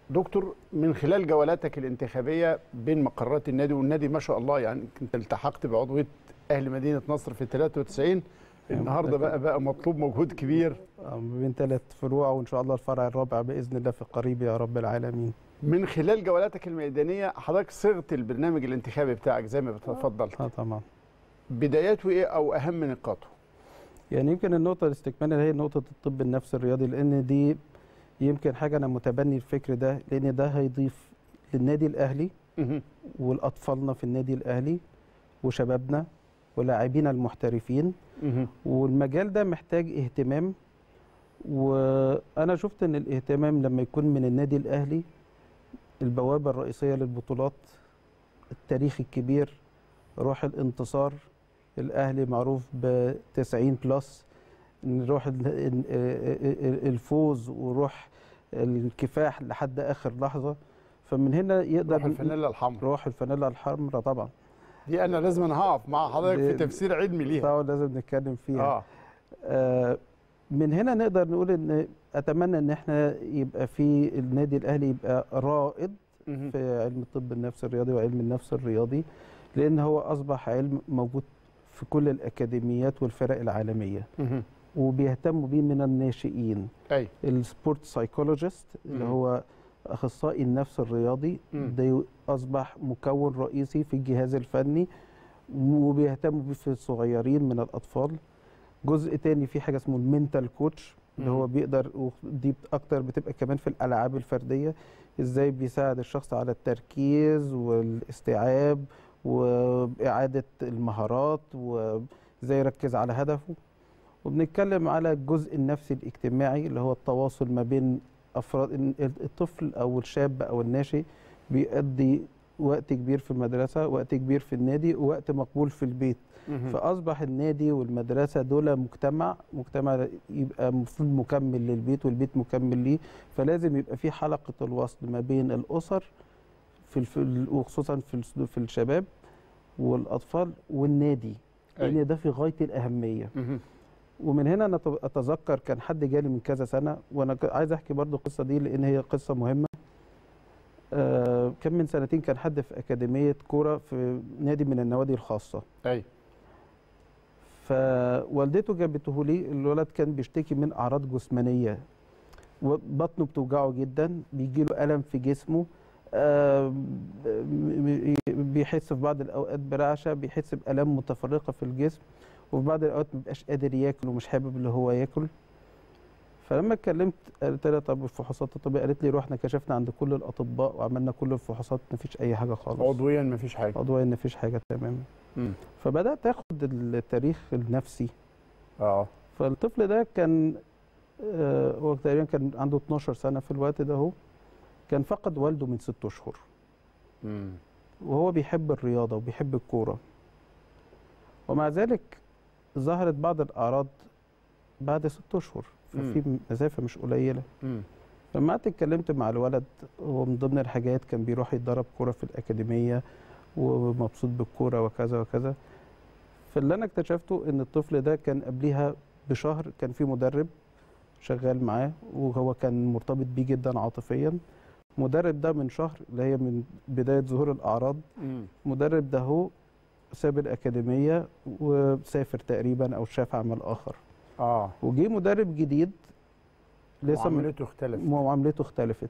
دكتور من خلال جولاتك الانتخابيه بين مقرات النادي والنادي ما شاء الله يعني انت التحقت بعضويه اهل مدينه نصر في 93 النهارده بقى بقى مطلوب مجهود كبير ما بين ثلاث فروع وان شاء الله الفرع الرابع باذن الله في القريب يا رب العالمين من خلال جولاتك الميدانيه حضرتك صغت البرنامج الانتخابي بتاعك زي ما تفضلت اه طبعا بداياته ايه او اهم نقاطه يعني يمكن النقطه الاستكماليه هي نقطه الطب النفسي الرياضي لان دي يمكن حاجه انا متبني الفكر ده لان ده هيضيف للنادي الاهلي والاطفالنا في النادي الاهلي وشبابنا ولاعبينا المحترفين والمجال ده محتاج اهتمام وانا شفت ان الاهتمام لما يكون من النادي الاهلي البوابه الرئيسيه للبطولات التاريخ الكبير روح الانتصار الاهلي معروف ب 90 بلس نروح الفوز وروح الكفاح لحد اخر لحظه فمن هنا يقدر روح الفانيلا الحمراء روح الفانيلا الحمراء طبعا دي انا لازم أنا هقف مع حضرتك في تفسير علمي ليها طبعا لازم نتكلم فيها آه. آه من هنا نقدر نقول ان اتمنى ان احنا يبقى في النادي الاهلي يبقى رائد في علم الطب النفسي الرياضي وعلم النفس الرياضي لان هو اصبح علم موجود في كل الاكاديميات والفرق العالميه وبيهتموا بيه من الناشئين اي السبورت سايكولوجيست اللي هو اخصائي النفس الرياضي ده اصبح مكون رئيسي في الجهاز الفني وبيهتموا بيه في الصغيرين من الاطفال جزء تاني في حاجه اسمه المينتال كوتش اللي هو بيقدر دي اكتر بتبقى كمان في الالعاب الفرديه ازاي بيساعد الشخص على التركيز والاستيعاب واعاده المهارات وازاي يركز على هدفه وبنتكلم على الجزء النفسي الاجتماعي اللي هو التواصل ما بين افراد الطفل او الشاب او الناشئ بيقضي وقت كبير في المدرسه وقت كبير في النادي ووقت مقبول في البيت فاصبح النادي والمدرسه دول مجتمع مجتمع يبقى المفروض مكمل للبيت والبيت مكمل ليه فلازم يبقى في حلقه الوصل ما بين الاسر في وخصوصا في في الشباب والاطفال والنادي لان ده في غايه الاهميه ومن هنا انا اتذكر كان حد جالي من كذا سنه وانا عايز احكي برضو القصه دي لان هي قصه مهمه آه كان من سنتين كان حد في اكاديميه كوره في نادي من النوادي الخاصه اي فوالدته جابته لي الولد كان بيشتكي من اعراض جسمانيه بطنه بتوجعه جدا بيجي له الم في جسمه آه بيحس في بعض الاوقات برعشه بيحس بالام متفرقه في الجسم وفي بعض الاوقات ما بيبقاش قادر ياكل ومش حابب اللي هو ياكل فلما اتكلمت قالت لها طب الفحوصات الطبيه قالت لي رحنا كشفنا عند كل الاطباء وعملنا كل الفحوصات ما فيش اي حاجه خالص عضويا ما فيش حاجه عضويا ما فيش حاجه تماما فبدات اخد التاريخ النفسي اه فالطفل ده كان آه هو تقريبا كان عنده 12 سنه في الوقت ده هو كان فقد والده من ست اشهر وهو بيحب الرياضه وبيحب الكوره ومع ذلك ظهرت بعض الاعراض بعد ست اشهر ففي مسافه مش قليله لما قعدت اتكلمت مع الولد هو من ضمن الحاجات كان بيروح يتدرب كوره في الاكاديميه ومبسوط بالكوره وكذا وكذا فاللي انا اكتشفته ان الطفل ده كان قبليها بشهر كان في مدرب شغال معاه وهو كان مرتبط بيه جدا عاطفيا مدرب ده من شهر اللي هي من بدايه ظهور الاعراض مدرب ده هو ساب الاكاديميه وسافر تقريبا او شاف عمل اخر اه وجي مدرب جديد لسه معاملته اختلفت معاملته اختلفت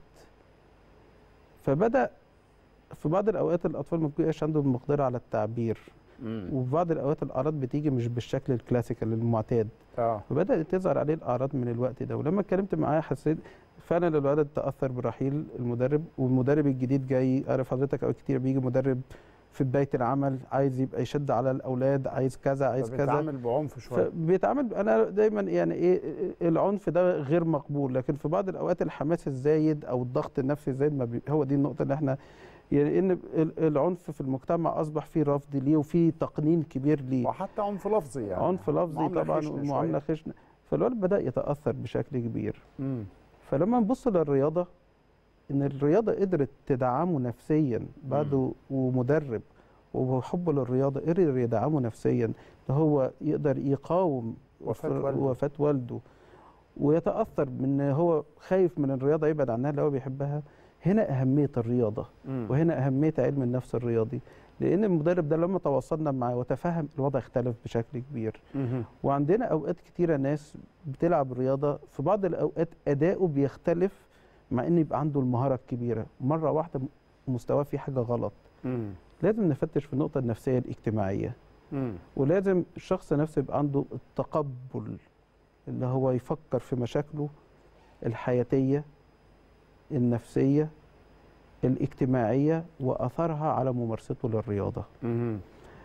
فبدا في بعض الاوقات الاطفال ما بيبقاش عندهم مقدره على التعبير مم. وفي بعض الاوقات الاعراض بتيجي مش بالشكل الكلاسيكال المعتاد اه فبدات تظهر عليه الاعراض من الوقت ده ولما اتكلمت معاه حسيت فعلا الولد تاثر برحيل المدرب والمدرب الجديد جاي عارف حضرتك اوقات كتير بيجي مدرب في بدايه العمل عايز يبقى يشد على الاولاد عايز كذا عايز كذا بيتعامل بعنف شويه بيتعامل انا دايما يعني ايه العنف ده غير مقبول لكن في بعض الاوقات الحماس الزايد او الضغط النفسي الزايد ما بي هو دي النقطه اللي احنا يعني ان العنف في المجتمع اصبح فيه رفض ليه وفيه تقنين كبير ليه وحتى عنف لفظي يعني عنف لفظي معاملة طبعا خشنة ومعامله خشنه فالولد بدا يتاثر بشكل كبير مم. فلما نبص للرياضه ان الرياضه قدرت تدعمه نفسيا بعده ومدرب وحبه للرياضه قدر يدعمه نفسيا ان هو يقدر يقاوم وفاة وف- والده. وفاة والده ويتاثر من إن هو خايف من الرياضه يبعد عنها اللي هو بيحبها هنا اهميه الرياضه مم. وهنا اهميه علم النفس الرياضي لان المدرب ده لما تواصلنا معاه وتفهم الوضع اختلف بشكل كبير مم. وعندنا اوقات كتيره ناس بتلعب رياضه في بعض الاوقات اداؤه بيختلف مع ان يبقى عنده المهاره الكبيره مره واحده مستواه في حاجه غلط مم. لازم نفتش في النقطه النفسيه الاجتماعيه مم. ولازم الشخص نفسه يبقى عنده التقبل اللي هو يفكر في مشاكله الحياتيه النفسيه الاجتماعيه واثرها على ممارسته للرياضه مم.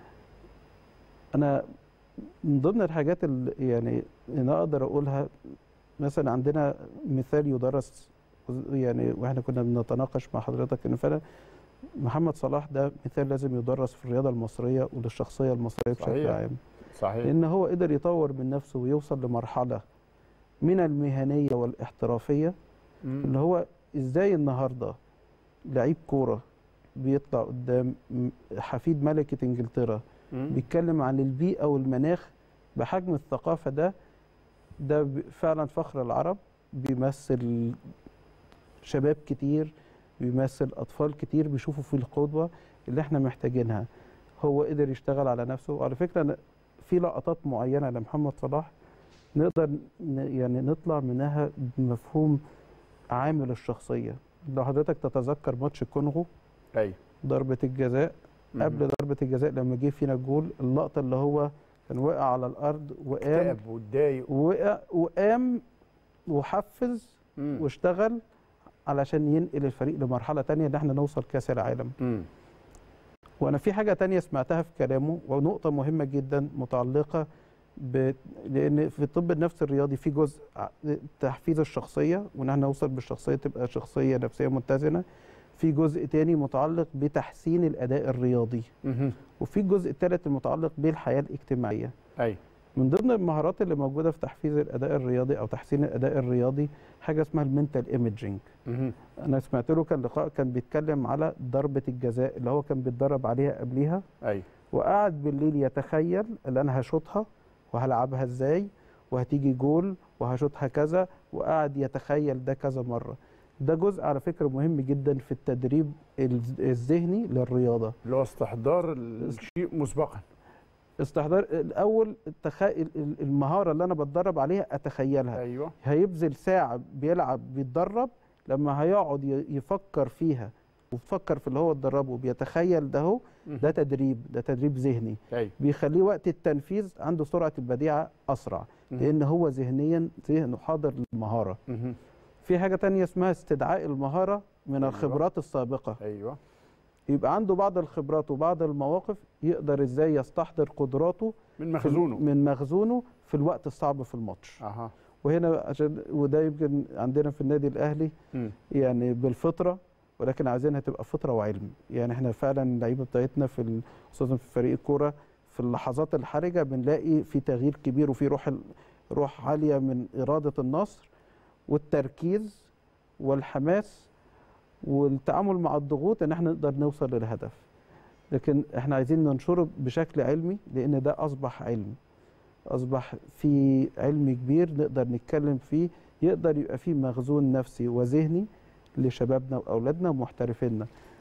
انا من ضمن الحاجات اللي يعني انا اقدر اقولها مثلا عندنا مثال يدرس يعني واحنا كنا بنتناقش مع حضرتك ان فعلا محمد صلاح ده مثال لازم يدرس في الرياضه المصريه وللشخصيه المصريه بشكل صحيح. عام صحيح لان هو قدر يطور من نفسه ويوصل لمرحله من المهنيه والاحترافيه مم. اللي هو ازاي النهارده لعيب كوره بيطلع قدام م- حفيد ملكه انجلترا مم. بيتكلم عن البيئه والمناخ بحجم الثقافه ده ده ب- فعلا فخر العرب بيمثل شباب كتير بيمثل اطفال كتير بيشوفوا فيه القدوه اللي احنا محتاجينها هو قدر يشتغل على نفسه وعلى فكره أنا في لقطات معينه لمحمد صلاح نقدر ن- يعني نطلع منها بمفهوم عامل الشخصيه لو حضرتك تتذكر ماتش الكونغو ايوه ضربه الجزاء مم. قبل ضربه الجزاء لما جه فينا الجول اللقطه اللي هو كان واقع على الارض وقام تعب واتضايق وقع وقام وحفز مم. واشتغل علشان ينقل الفريق لمرحله تانية ان احنا نوصل كاس العالم مم. وانا في حاجه تانية سمعتها في كلامه ونقطه مهمه جدا متعلقه ب... لان في الطب النفسي الرياضي في جزء ع- تحفيز الشخصيه وان احنا نوصل بالشخصيه تبقى شخصيه نفسيه متزنه في جزء تاني متعلق بتحسين الاداء الرياضي مم. وفي الجزء الثالث المتعلق بالحياه الاجتماعيه ايوه من ضمن المهارات اللي موجوده في تحفيز الاداء الرياضي او تحسين الاداء الرياضي حاجه اسمها المنتال ايمجينج مم. انا سمعت له كان لقاء كان بيتكلم على ضربه الجزاء اللي هو كان بيتدرب عليها قبليها ايوه وقعد بالليل يتخيل اللي انا هشوطها وهلعبها ازاي وهتيجي جول وهشوطها كذا وقعد يتخيل ده كذا مره ده جزء على فكره مهم جدا في التدريب الز- الذهني للرياضه اللي هو استحضار الشيء مسبقا استحضار الاول التخيل المهاره اللي انا بتدرب عليها اتخيلها ايوه هيبذل ساعة بيلعب بيتدرب لما هيقعد ي- يفكر فيها وبيفكر في اللي هو اتدربه بيتخيل ده هو مم. ده تدريب ده تدريب ذهني ايوه بيخليه وقت التنفيذ عنده سرعة البديعة أسرع مم. لأن هو ذهنيا ذهنه حاضر للمهارة مم. في حاجة تانية اسمها استدعاء المهارة من أيوة. الخبرات السابقة ايوه يبقى عنده بعض الخبرات وبعض المواقف يقدر ازاي يستحضر قدراته من في- مخزونه من مخزونه في الوقت الصعب في الماتش اها وهنا عشان وده يمكن عندنا في النادي الاهلي مم. يعني بالفطره ولكن عايزينها تبقى فطره وعلم يعني احنا فعلا اللعيبه بتاعتنا في ال- خصوصا في فريق الكوره في اللحظات الحرجه بنلاقي في تغيير كبير وفي روح ال- روح عاليه من اراده النصر والتركيز والحماس والتعامل مع الضغوط ان احنا نقدر نوصل للهدف لكن احنا عايزين ننشره بشكل علمي لان ده اصبح علم اصبح في علم كبير نقدر نتكلم فيه يقدر يبقى فيه مخزون نفسي وذهني لشبابنا واولادنا ومحترفينا